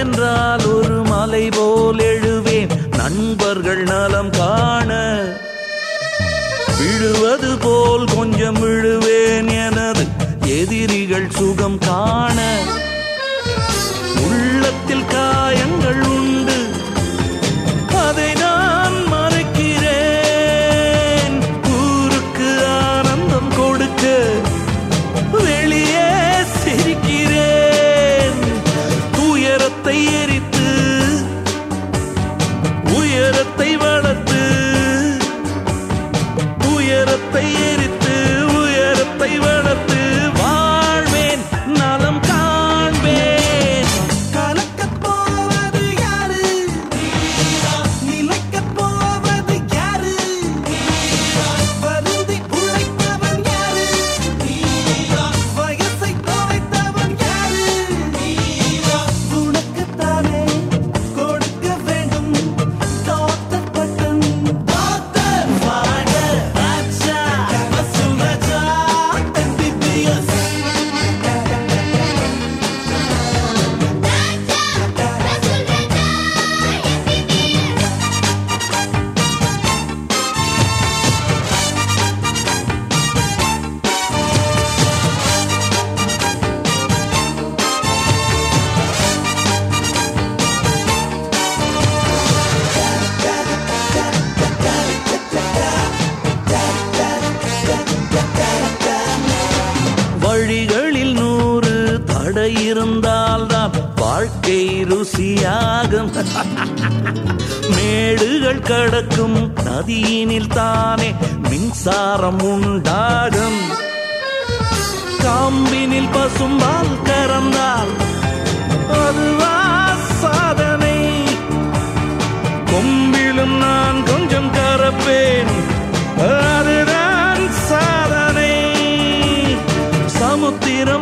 என்றால் ஒரு மலை போல் எழுவேன் நண்பர்கள் நலம் காண விழுவது போல் கொஞ்சம் விழுவேன் எனது எதிரிகள் சுகம் காண உள்ளத்தில் காயங்கள் உண்டு அதை நான் மறைக்கிறேன் ஊருக்கு ஆனந்தம் கொடுக்க வெளியே சிரிக்கிறேன் துயரத்தை எரித்து உயரத்தை வளர்த்து உயரத்தை எரித்து உயரத்தை வளர்த்து வாழ்வேன் நலம் காண்பேன் கலக்கப் போவது யாரு நிலைக்கப் போவது யாரு வருந்தி உழைத்தவன் யாரு வயசை தொலைத்தவன் யாரு உனக்குத்தானே கொடுக்க வேண்டும் டாக்டர் பட்டம் டாக்டர் வாங்க ராஜா வசூல் ராஜா MBBS வழிகளில் நூறு தடை இருந்தால்தான் வாழ்க்கை ருசியாகும் மேடுகள் கடக்கும் நதியினில் தானே மின்சாரம் உண்டாகும் காம்பினில் பசும்பால் கறந்தால் அதுவா சாதனை கொம்பிலும் நான் கொஞ்சம் கறப்பேன் அதுதான் சாதனை சமுத்திர